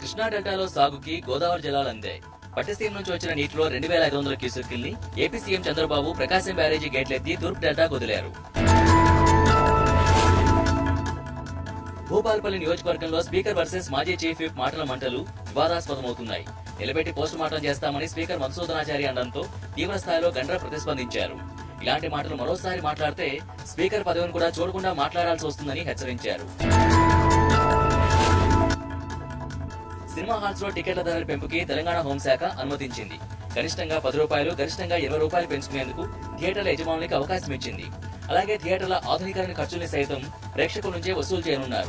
కృష్ణా డెల్టాలో సాగుకి గోదావరి జలాలు అందాయి పట్టిసీమ నుంచి వచ్చిన నీటిలో రెండు వేల ఐదు వందల క్యూసెక్కుల్ని ఏపీ సీఎం చంద్రబాబు ప్రకాశం బ్యారేజీ గేట్లెత్తి తూర్పు డెల్టాకు వదిలారు భూపాల్పల్లి నియోజకవర్గంలో స్పీకర్ వర్సెస్ మాజీ చీఫ్ విప్ మాటల మంటలు వివాదాస్పదమవుతున్నాయి నిలబెట్టి పోస్టు మార్టం చేస్తామని స్పీకర్ మధుసూదనాచారి అనడంతో తీవ్ర స్థాయిలో గండ్ర ప్రతిస్పందించారు ఇలాంటి మాటలు మరోసారి మాట్లాడితే స్పీకర్ పదవిని కూడా చూడకుండా మాట్లాడాల్సి వస్తుందని హెచ్చరించారు సినిమా హాల్స్ లో టికెట్ల ధరల పెంపుకి తెలంగాణ హోంశాఖ అనుమతించింది కనిష్టంగా పది రూపాయలు గరిష్టంగా ఇరవై రూపాయలు పెంచుకునేందుకు థియేటర్ల యజమానులకు అవకాశం ఇచ్చింది అలాగే థియేటర్ల ఆధునీకరణ ఖర్చుల్ని సైతం ప్రేక్షకుల నుంచే వసూలు చేయనున్నారు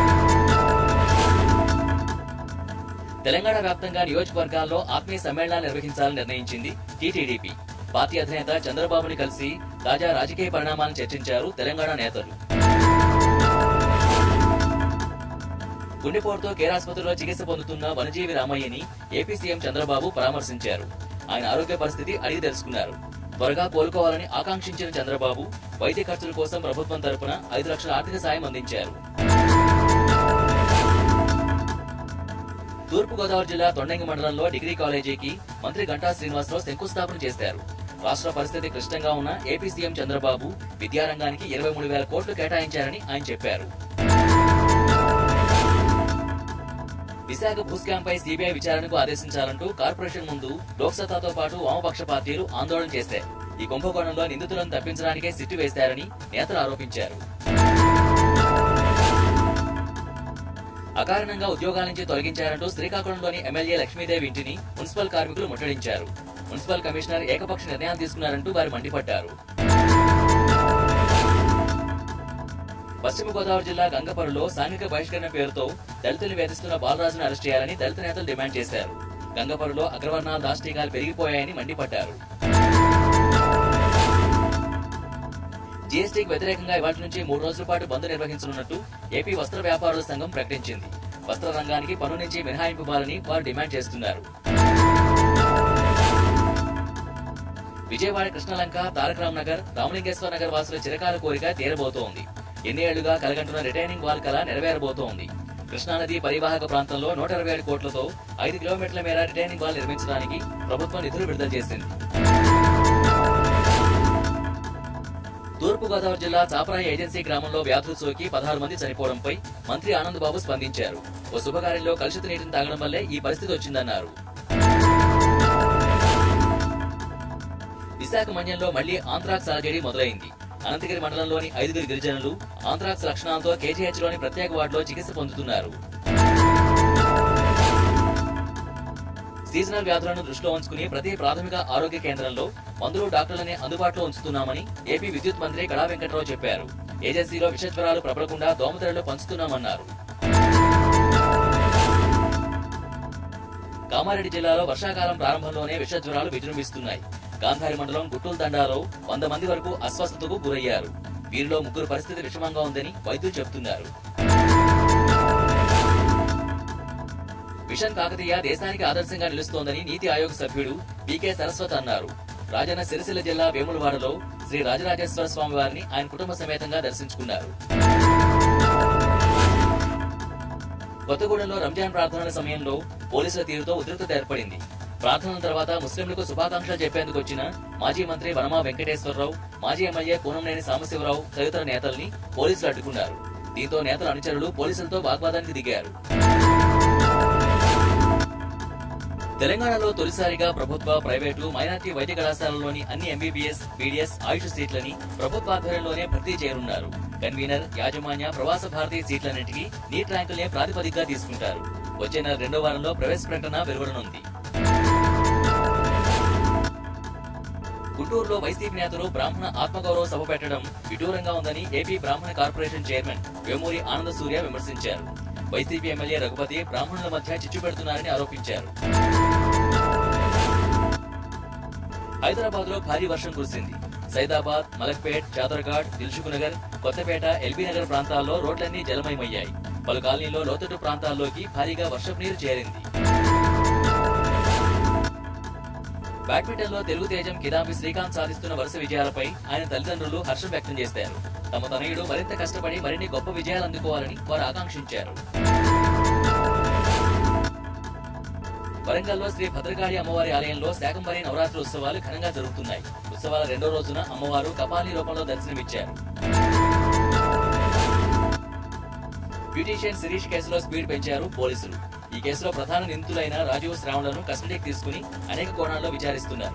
తెలంగాణ వ్యాప్తంగా నియోజకవర్గాల్లో ఆత్మీయ సమ్మేళనాలు నిర్వహించాలని నిర్ణయించింది టీటీడీపీ పార్టీ అధినేత చంద్రబాబుని కలిసి తాజా రాజకీయ పరిణామాలను చర్చించారు తెలంగాణ నేతలు గుండెపోటుతో కేర్ ఆసుపత్రిలో చికిత్స పొందుతున్న వనజీవి రామయ్యని ఏపీ సీఎం చంద్రబాబు పరామర్శించారు ఆయన ఆరోగ్య పరిస్థితి అడిగి తెలుసుకున్నారు త్వరగా కోలుకోవాలని ఆకాంక్షించిన చంద్రబాబు వైద్య ఖర్చుల కోసం ప్రభుత్వం తరపున ఐదు లక్షల ఆర్థిక సాయం అందించారు తూర్పు గోదావరి జిల్లా తొండంగి మండలంలో డిగ్రీ కాలేజీకి మంత్రి గంటా శ్రీనివాసరావు శంకుస్థాపన చేశారు రాష్ట్ర పరిస్థితి క్లిష్టంగా ఉన్న ఏపీ సీఎం చంద్రబాబు విద్యారంగానికి ఇరవై మూడు వేల కోట్లు కేటాయించారని ఆయన చెప్పారు విశాఖ భూస్కామ్ పై సిబిఐ విచారణకు ఆదేశించాలంటూ కార్పొరేషన్ ముందు లోక్సత్తాతో పాటు వామపక్ష పార్టీలు ఆందోళన చేశాయి ఈ కుంభకోణంలో నిందితులను తప్పించడానికే సిట్టు వేశారని నేతలు ఆరోపించారు అకారణంగా ఉద్యోగాల నుంచి తొలగించారంటూ శ్రీకాకుళంలోని ఎమ్మెల్యే లక్ష్మీదేవి ఇంటిని మున్సిపల్ కార్మికులు ముట్టడించారు మున్సిపల్ కమిషనర్ ఏకపక్ష నిర్ణయం తీసుకున్నారంటూ వారు మండిపడ్డారు పశ్చిమ గోదావరి జిల్లా గంగపరులో సాంఘిక బహిష్కరణ పేరుతో దళితులు వేధిస్తున్న బాలరాజును అరెస్ట్ చేయాలని దళిత నేతలు డిమాండ్ చేశారు గంగపరులో అగ్రవర్ణాల దాష్టీకాలు పెరిగిపోయాయని మండిపడ్డారు జీఎస్టీకి వ్యతిరేకంగా ఇవాటి నుంచి మూడు రోజుల పాటు బంద్ నిర్వహించనున్నట్టు ఏపీ వస్త్ర వ్యాపారుల సంఘం ప్రకటించింది వస్త్ర రంగానికి పన్ను నుంచి మినహాయింపు ఇవ్వాలని వారు డిమాండ్ చేస్తున్నారు విజయవాడ కృష్ణలంక తారకరామ్ నగర్ రామలింగేశ్వర నగర్ వాసుల చిరకాల కోరిక తీరబోతోంది ఎన్ని ఏళ్లుగా కలగంటున్న రిటైనింగ్ వాల్ కళ నెరవేరబోతోంది కృష్ణానది పరివాహక ప్రాంతంలో నూట ఇరవై ఏడు కోట్లతో ఐదు కిలోమీటర్ల మేర రిటైనింగ్ వాల్ నిర్మించడానికి ప్రభుత్వం నిధులు విడుదల చేసింది తూర్పు గోదావరి జిల్లా చాపరాయి ఏజెన్సీ గ్రామంలో వ్యాధులు సోకి పదహారు మంది చనిపోవడంపై మంత్రి ఆనంద్ బాబు స్పందించారు ఓ శుభకార్యంలో కలుషిత నీటిని తాగడం వల్లే ఈ పరిస్థితి వచ్చిందన్నారు విశాఖ మన్యంలో మళ్లీ ఆంథ్రాక్స్ అలజడి మొదలైంది అనంతగిరి మండలంలోని ఐదుగురు గిరిజనులు ఆంథ్రాక్స్ లక్షణాలతో కేజీహెచ్ లోని ప్రత్యేక వార్డులో చికిత్స పొందుతున్నారు సీజనల్ వ్యాధులను దృష్టిలో ఉంచుకుని ప్రతి ప్రాథమిక ఆరోగ్య కేంద్రంలో మందులు డాక్టర్లని అందుబాటులో ఉంచుతున్నామని ఏపీ విద్యుత్ మంత్రి కళా వెంకట్రావు చెప్పారు ఏజెన్సీలో విషజ్వరాలు ప్రబలకుండా దోమతెరలు పంచుతున్నామన్నారు కామారెడ్డి జిల్లాలో వర్షాకాలం ప్రారంభంలోనే విషజ్వరాలు విజృంభిస్తున్నాయి గాంధారి మండలం గుట్టూల్ తండాలో వంద మంది వరకు అస్వస్థతకు గురయ్యారు వీరిలో ముగ్గురు పరిస్థితి విషమంగా ఉందని వైద్యులు చెబుతున్నారు మిషన్ కాకతీయ దేశానికి ఆదర్శంగా నిలుస్తోందని నీతి ఆయోగ్ సభ్యుడు పీకే సరస్వత్ అన్నారు రాజన్న సిరిసిల్ల జిల్లా వేములవాడలో శ్రీ రాజరాజేశ్వర స్వామి వారిని ఆయన కుటుంబ సమేతంగా దర్శించుకున్నారు కొత్తగూడెంలో రంజాన్ ప్రార్థనల సమయంలో పోలీసుల తీరుతో ఉద్రిక్తత ఏర్పడింది ప్రార్థనల తర్వాత ముస్లింలకు శుభాకాంక్షలు చెప్పేందుకు వచ్చిన మాజీ మంత్రి వనమా వెంకటేశ్వరరావు మాజీ ఎమ్మెల్యే కూనంనేని సాంబశివరావు తదితర నేతల్ని పోలీసులు అడ్డుకున్నారు దీంతో నేతల అనుచరులు పోలీసులతో వాగ్వాదానికి దిగారు తెలంగాణలో తొలిసారిగా ప్రభుత్వ ప్రైవేటు మైనార్టీ వైద్య కళాశాలలోని అన్ని ఎంబీబీఎస్ బీడీఎస్ ఆయుష్ సీట్లని ప్రభుత్వ ఆధ్వర్యంలోనే భర్తీ చేయనున్నారు కన్వీనర్ యాజమాన్య ప్రవాస భారతీ సీట్లన్నింటికి నీట్ ర్యాంకులనే ప్రాతిపదికగా తీసుకుంటారు వచ్చే నెల రెండో వారంలో ప్రవేశ ప్రకటన వెలువడనుంది గుంటూరులో వైసీపీ నేతలు బ్రాహ్మణ ఆత్మగౌరవ సభ పెట్టడం విడ్డూరంగా ఉందని ఏపీ బ్రాహ్మణ కార్పొరేషన్ చైర్మన్ వేమూరి ఆనంద సూర్య విమర్శించారు వైసీపీ ఎమ్మెల్యే రఘుపతి బ్రాహ్మణుల మధ్య చిచ్చు పెడుతున్నారని ఆరోపించారు హైదరాబాద్ లో భారీ వర్షం కురిసింది సైదాబాద్ మలక్పేట్ చాదర్ఘాట్ దిల్సుఖ్ నగర్ కొత్తపేట ఎల్బీ నగర్ ప్రాంతాల్లో రోడ్లన్నీ జలమయమయ్యాయి పలు కాలనీలో లోతట్టు ప్రాంతాల్లోకి భారీగా వర్షపు నీరు చేరింది బ్యాడ్మింటన్ లో తెలుగు తేజం కిదాంబి శ్రీకాంత్ సాధిస్తున్న వరుస విజయాలపై ఆయన తల్లిదండ్రులు హర్షం వ్యక్తం చేశారు తమ తనయుడు మరింత కష్టపడి మరిన్ని గొప్ప విజయాలు అందుకోవాలని వారు ఆకాంక్షించారు వరంగల్లో శ్రీ భద్రకాళి అమ్మవారి ఆలయంలో శాకంబరి నవరాత్రి ఉత్సవాలు ఘనంగా జరుగుతున్నాయి ఉత్సవాల రెండో రోజున అమ్మవారు కపాలి రూపంలో దర్శనమిచ్చారు బ్యూటీషియన్ శిరీష్ కేసులో స్పీడ్ పెంచారు పోలీసులు ఈ కేసులో ప్రధాన నిందితులైన రాజీవ్ శ్రావణులను కస్టడీకి తీసుకుని అనేక కోణాల్లో విచారిస్తున్నారు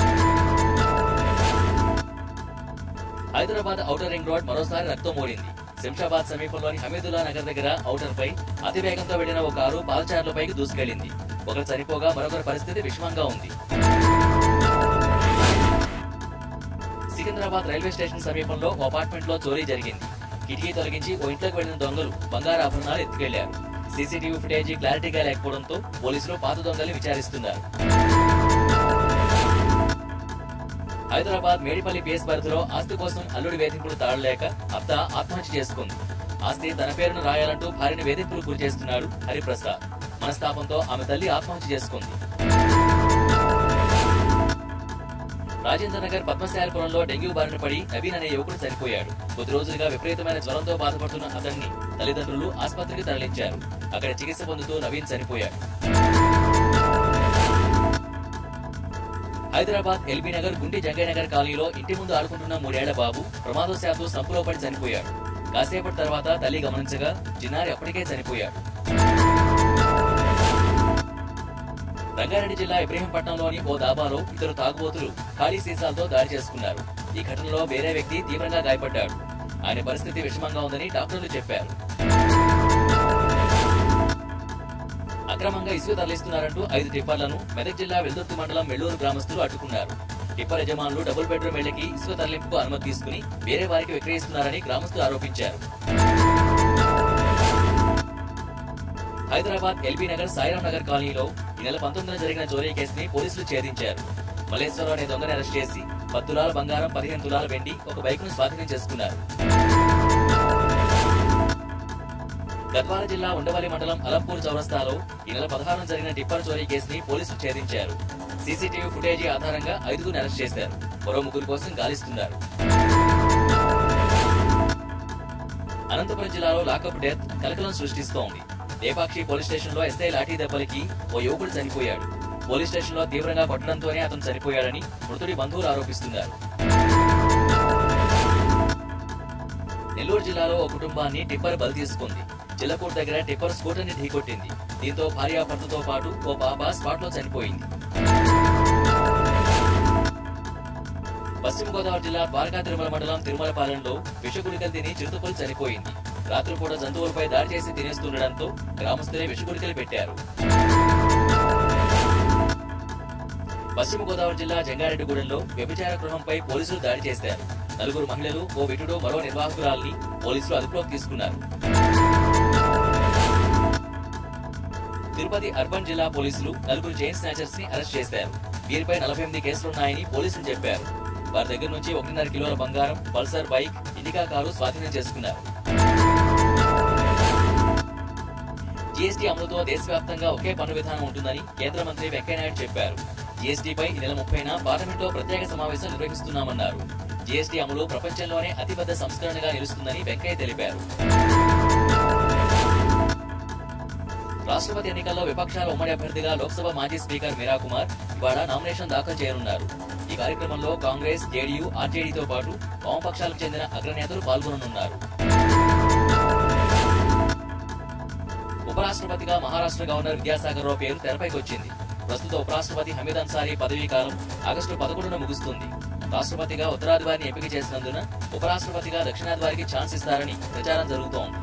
హైదరాబాద్ ఔటర్ రింగ్ రోడ్ మరోసారి రక్తం మోడింది శంషాబాద్ సమీపంలోని హమీదుల్లా నగర్ దగ్గర ఔటర్ పై అతివేగంతో వెళ్లిన ఓ కారు పాదచారులపైకి దూసుకెళ్లింది ఒకరు చనిపోగా మరొకరి పరిస్థితి విషమంగా ఉంది సికింద్రాబాద్ రైల్వే స్టేషన్ సమీపంలో ఓ అపార్ట్మెంట్ లో చోరీ జరిగింది కిటికీ తొలగించి ఓ ఇంట్లోకి వెళ్లిన దొంగలు బంగారు ఆభరణాలు ఎత్తుకెళ్లారు సీసీటీవీ ఫుటేజీ క్లారిటీగా లేకపోవడంతో పోలీసులు పాత దొంగల్ని విచారిస్తున్నారు హైదరాబాద్ మేడిపల్లి పిఎస్ పరిధిలో ఆస్తి కోసం అల్లుడి వేధింపులు తాళలేక అత్త ఆత్మహత్య చేసుకుంది ఆస్తి తన పేరును రాయాలంటూ భార్యను వేధింపులు గురి చేస్తున్నాడు హరిప్రసాద్ మనస్తాపంతో ఆమె తల్లి ఆత్మహత్య చేసుకుంది రాజేంద్ర నగర్ పద్మశాలపురంలో డెంగ్యూ బారిన పడి నవీన్ అనే యువకుడు చనిపోయాడు కొద్ది రోజులుగా విపరీతమైన జ్వరంతో బాధపడుతున్న అతన్ని తల్లిదండ్రులు ఆసుపత్రికి తరలించారు అక్కడ చికిత్స పొందుతూ నవీన్ చనిపోయాడు హైదరాబాద్ ఎల్బీ నగర్ గుండి జంగయ్య నగర్ కాలనీలో ఇంటి ముందు ఆడుకుంటున్న మూడేళ్ల బాబు ప్రమాదవశాత్తు సంపులో పడి చనిపోయాడు కాసేపటి తర్వాత తల్లి గమనించగా చిన్నారి అప్పటికే చనిపోయాడు రంగారెడ్డి జిల్లా ఇబ్రహీంపట్నంలోని ఓ దాబాలో ఇద్దరు తాగుబోతులు ఖాళీ సీసాలతో దాడి చేసుకున్నారు ఈ ఘటనలో వేరే వ్యక్తి తీవ్రంగా గాయపడ్డాడు ఆయన పరిస్థితి విషమంగా ఉందని డాక్టర్లు చెప్పారు అక్రమంగా ఇసుక తరలిస్తున్నారంటూ ఐదు టిప్పర్లను మెదక్ జిల్లా వెల్దుర్తి మండలం వెల్లూరు గ్రామస్తులు అడ్డుకున్నారు టిప్పర్ యజమానులు డబుల్ బెడ్రూమ్ ఇళ్లకి ఇసుక తరలింపుకు అనుమతి తీసుకుని వేరే వారికి విక్రయిస్తున్నారని గ్రామస్తులు ఆరోపించారు హైదరాబాద్ ఎల్బీ నగర్ సాయిరాం నగర్ కాలనీలో ఈ నెల పంతొమ్మిదిన జరిగిన చోరీ కేసుని పోలీసులు ఛేదించారు మల్లేశ్వరరావు అనే దొంగని అరెస్ట్ చేసి పది తులాల బంగారం పదిహేను తులాల వెండి ఒక బైక్ ను స్వాధీనం చేసుకున్నారు గద్వాల జిల్లా ఉండవల్లి మండలం అలంపూర్ చౌరస్తాలో ఈ నెల పదహారున జరిగిన టిప్పర్ చోరీ కేసుని పోలీసులు ఛేదించారు సీసీటీవీ ఫుటేజీ ఆధారంగా ఐదుగురిని అరెస్ట్ చేశారు మరో ముగ్గురు కోసం గాలిస్తున్నారు అనంతపురం జిల్లాలో లాకప్ డెత్ కలకలం సృష్టిస్తోంది లేపాక్షి పోలీస్ స్టేషన్ లో ఎస్ఐ లాఠీ దెబ్బలకి ఓ యువకుడు చనిపోయాడు పోలీస్ స్టేషన్ లో తీవ్రంగా కొట్టడంతోనే అతను చనిపోయాడని మృతుడి బంధువులు ఆరోపిస్తున్నారు నెల్లూరు జిల్లాలో ఓ కుటుంబాన్ని టిప్పర్ బలి తీసుకుంది చిల్లకూరు దగ్గర టిప్పర్ స్కూటర్ ని ఢీకొట్టింది దీంతో భార్యాభర్తతో పాటు ఓ పాప స్పాట్ లో చనిపోయింది పశ్చిమ గోదావరి జిల్లా ద్వారకా తిరుమల మండలం తిరుమలపాలెంలో విషగుళికలు తిని చిరుతపులు చనిపోయింది రాత్రిపూట జంతువులపై దాడి చేసి తినేస్తుండటంతో గ్రామస్తులే విషగుళికలు పెట్టారు పశ్చిమ గోదావరి జిల్లా జంగారెడ్డిగూడెంలో వ్యభిచార గృహంపై పోలీసులు దాడి చేశారు నలుగురు మహిళలు ఓ విటుడు మరో నిర్వాహకురాల్ని పోలీసులు అదుపులోకి తీసుకున్నారు తిరుపతి అర్బన్ జిల్లా పోలీసులు నలుగురు చైన్ స్నాచర్స్ ని అరెస్ట్ చేశారు వీరిపై నలభై ఎనిమిది కేసులున్నాయని పోలీసులు చెప్పారు వారి దగ్గర నుంచి ఒకటిన్నర కిలోల బంగారం పల్సర్ బైక్ ఇండికా కారు స్వాధీనం చేసుకున్నారు జీఎస్టీ అమలుతో దేశవ్యాప్తంగా ఒకే పన్ను విధానం ఉంటుందని కేంద్ర మంత్రి వెంకయ్యనాయుడు చెప్పారు జీఎస్టీపై ఈ నెల ముప్పైన పార్లమెంట్లో ప్రత్యేక సమావేశం నిర్వహిస్తున్నామన్నారు జీఎస్టీ అమలు ప్రపంచంలోనే అతిపెద్ద సంస్కరణగా నిలుస్తుందని వెంకయ్య తెలిపారు రాష్ట్రపతి ఎన్నికల్లో విపక్షాల ఉమ్మడి అభ్యర్థిగా లోక్సభ మాజీ స్పీకర్ మీరా కుమార్ ఇవాళ నామినేషన్ దాఖలు చేయనున్నారు ఈ కార్యక్రమంలో కాంగ్రెస్ జేడీయూ ఆర్జేడీతో పాటు వామపక్షాలకు చెందిన అగ్రనేతలు పాల్గొననున్నారు ఉపరాష్ట్రపతిగా మహారాష్ట్ర గవర్నర్ విద్యాసాగర్ రావు పేరు తెరపైకి వచ్చింది ప్రస్తుత ఉపరాష్ట్రపతి హమీద్ అన్సారీ పదవీ కాలం ఆగస్టు పదకొండున ముగుస్తుంది రాష్ట్రపతిగా ఉత్తరాది వారిని ఎంపిక చేసినందున ఉపరాష్ట్రపతిగా దక్షిణాది వారికి ఛాన్స్ ఇస్తారని ప్రచారం జరుగుతోంది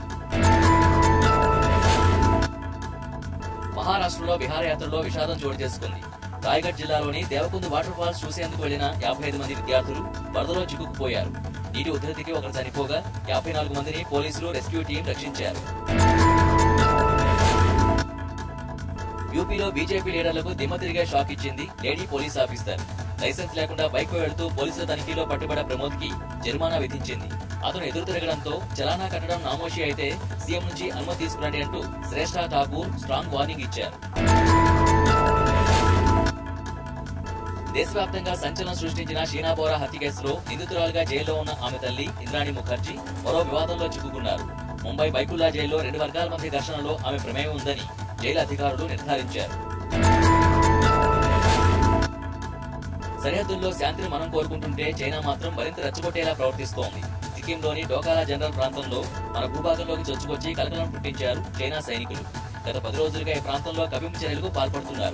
మహారాష్ట్రలో విహారయాత్రలో విషాదం చోటు చేసుకుంది రాయగఢ్ జిల్లాలోని దేవకుందు వాటర్ ఫాల్స్ చూసేందుకు వెళ్లిన యాభై ఐదు మంది విద్యార్థులు వరదలో చిక్కుకుపోయారు నీటి ఉధృతికి ఒకరు చనిపోగా యాభై నాలుగు మందిని పోలీసులు రెస్క్యూ టీం రక్షించారు యూపీలో బీజేపీ లీడర్లకు దిమ్మ తిరిగే షాక్ ఇచ్చింది లేడీ పోలీస్ ఆఫీసర్ లైసెన్స్ లేకుండా బైక్ పై వెళ్తూ పోలీసుల తనిఖీలో పట్టుబడ్డ ప్రమోద్ కి జరిమానా విధించింది అతను ఎదురు తిరగడంతో చలానా కట్టడం నామోషి అయితే సీఎం నుంచి అనుమతి తీసుకురండి అంటూ శ్రేష్ఠ ఠాకూర్ స్ట్రాంగ్ వార్నింగ్ ఇచ్చారు దేశవ్యాప్తంగా సంచలనం సృష్టించిన షీనా బోరా హత్య కేసులో నిందితురాలుగా జైల్లో ఉన్న ఆమె తల్లి ఇంద్రాణి ముఖర్జీ మరో వివాదంలో చిక్కుకున్నారు ముంబై బైకుల్లా జైల్లో రెండు వర్గాల మధ్య ఘర్షణలో ఆమె ప్రమేయం ఉందని జైలు అధికారులు నిర్ధారించారు సరిహద్దుల్లో శాంతిని మనం కోరుకుంటుంటే చైనా మాత్రం మరింత రెచ్చగొట్టేలా ప్రవర్తిస్తోంది సిక్కింలోని డోకాలా జనరల్ ప్రాంతంలో మన భూభాగంలోకి చొచ్చుకొచ్చి కలకలం పుట్టించారు చైనా సైనికులు గత పది రోజులుగా ఈ ప్రాంతంలో కవింపు చర్యలకు పాల్పడుతున్నారు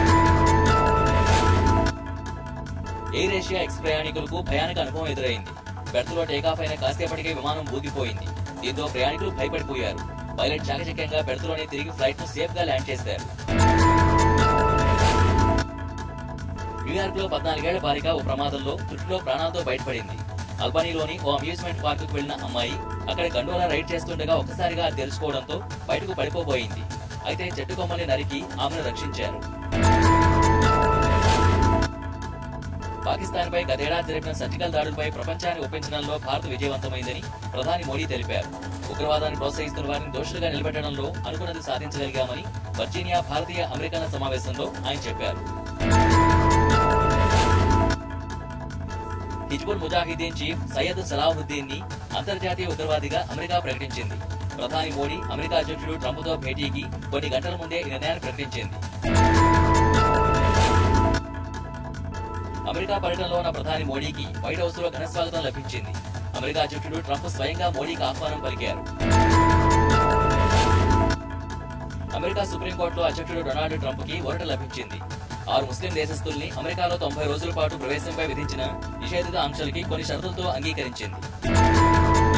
ఎయిర్ ఏషియా ఎక్స్ ప్రయాణికులకు భయానక అనుభవం ఎదురైంది బెర్త్లో టేకాఫ్ అయిన కాసేపటికే విమానం ఊగిపోయింది దీంతో ప్రయాణికులు భయపడిపోయారు పైలట్ చాకచక్యంగా బెర్త్లోనే తిరిగి ఫ్లైట్ ను సేఫ్ గా ల్యాండ్ చేశారు న్యూయార్క్ లో పద్నాలుగేళ్ల బాలిక ఓ ప్రమాదంలో త్రుటిలో ప్రాణాలతో బయటపడింది అల్బనీలోని ఓ అమ్యూజ్మెంట్ పార్క్ కు వెళ్లిన అమ్మాయి అక్కడ గండోలా రైడ్ చేస్తుండగా ఒక్కసారిగా అది తెలుసుకోవడంతో బయటకు పడిపోబోయింది అయితే చెట్టు కొమ్మల్ని నరికి ఆమెను రక్షించారు పాకిస్తాన్ పై గతేడాది జరిపిన సర్జికల్ దాడులపై ప్రపంచాన్ని ఒప్పించడంలో భారత్ విజయవంతమైందని ప్రధాని మోడీ తెలిపారు ఉగ్రవాదాన్ని ప్రోత్సహిస్తున్న వారిని దోషులుగా నిలబెట్టడంలో అనుకున్నది సాధించగలిగామని వర్జీనియా భారతీయ అమెరికన్ సమావేశంలో ఆయన చెప్పారు హిజ్బుల్ ముజాహిదీన్ చీఫ్ సయ్యద్ సలాహుద్దీన్ ని అంతర్జాతీయ ఉగ్రవాదిగా అమెరికా ప్రకటించింది ప్రధాని మోడీ అమెరికా అధ్యక్షుడు ట్రంప్ తో భేటీకి కొన్ని గంటల ముందే ఈ నిర్ణయాన్ని ప్రకటించింది అమెరికా పర్యటనలో ఉన్న ప్రధాని మోడీకి వైట్ హౌస్ లో ఘన స్వాగతం లభించింది అమెరికా అధ్యక్షుడు ట్రంప్ స్వయంగా మోడీకి ఆహ్వానం పలికారు అమెరికా సుప్రీంకోర్టులో అధ్యక్షుడు డొనాల్డ్ ట్రంప్ కి ఊరట లభించింది ఆరు ముస్లిం దేశస్తుల్ని అమెరికాలో తొంభై రోజుల పాటు ప్రవేశంపై విధించిన నిషేధిత ఆంక్షలకి కొన్ని షరతులతో అంగీకరించింది